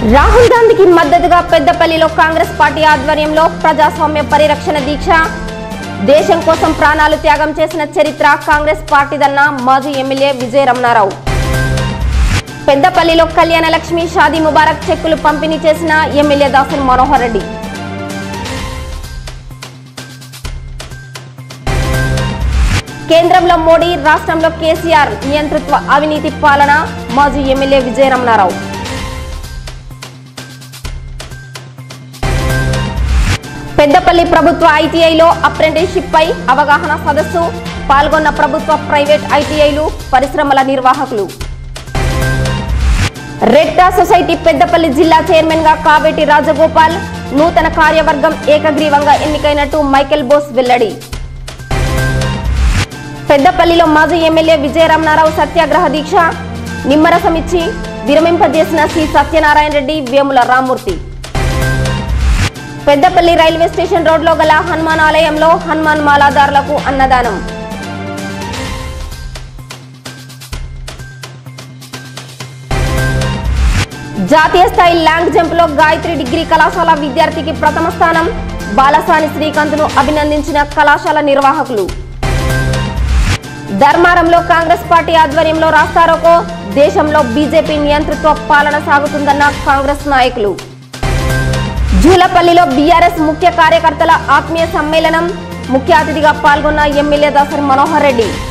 రాహుల్ గాంధీకి మద్దతుగా పెద్దపల్లిలో కాంగ్రెస్ పార్టీ ఆధ్వర్యంలో ప్రజాస్వామ్య పరిరక్షణ దీక్ష దేశం కోసం ప్రాణాలు త్యాగం చేసిన చరిత్ర కాంగ్రెస్ పార్టీదన్న మాజీ ఎమ్మెల్యే విజయ రమణారావు పెద్దపల్లిలో కళ్యాణ లక్ష్మి షాదీ ముబారక్ చెక్కులు పంపిణీ చేసిన ఎమ్మెల్యే దాసన్ మనోహర్ రెడ్డి కేంద్రంలో మోడీ రాష్ట్రంలో కేసీఆర్ నియంతృత్వ అవినీతి పాలన మాజీ ఎమ్మెల్యే విజయ రమణారావు పెద్దపల్లి ప్రభుత్వ ఐటీఐలో అప్రెంటిస్షిప్ పై అవగాహన సదస్సు పాల్గొన్న ప్రభుత్వ ప్రైవేట్ ఐటీఐలు పరిశ్రమల నిర్వాహకులు రెడ్డా సొసైటీ పెద్దపల్లి జిల్లా చైర్మన్ గా కావేటి రాజగోపాల్ నూతన కార్యవర్గం ఏకగ్రీవంగా ఎన్నికైనట్టు మైకేల్ బోస్ వెల్లడి పెద్దపల్లిలో మాజీ ఎమ్మెల్యే విజయరామనారావు సత్యాగ్రహ దీక్ష నిమ్మరసం ఇచ్చి విరమింపజేసిన శ్రీ సత్యనారాయణ రెడ్డి వేముల రామ్మూర్తి పెద్దపల్లి రైల్వే స్టేషన్ రోడ్లో గల హనుమాన్ ఆలయంలో హనుమాన్ మాలాదారులకు అన్నదానం జాతీయ స్థాయి లాంగ్ జంప్ లో గాయత్రి డిగ్రీ కళాశాల విద్యార్థికి ప్రథమ స్థానం బాలసాని శ్రీకాంత్ను అభినందించిన కళాశాల నిర్వాహకులు ధర్మారంలో కాంగ్రెస్ పార్టీ ఆధ్వర్యంలో రాస్తారోకో దేశంలో బీజేపీ నియంతృత్వ పాలన సాగుతుందన్న కాంగ్రెస్ నాయకులు జూలపల్లిలో బీఆర్ఎస్ ముఖ్య కార్యకర్తల ఆత్మీయ సమ్మేళనం ముఖ్య అతిథిగా పాల్గొన్న ఎమ్మెల్యే దాసరి మనోహర్ రెడ్డి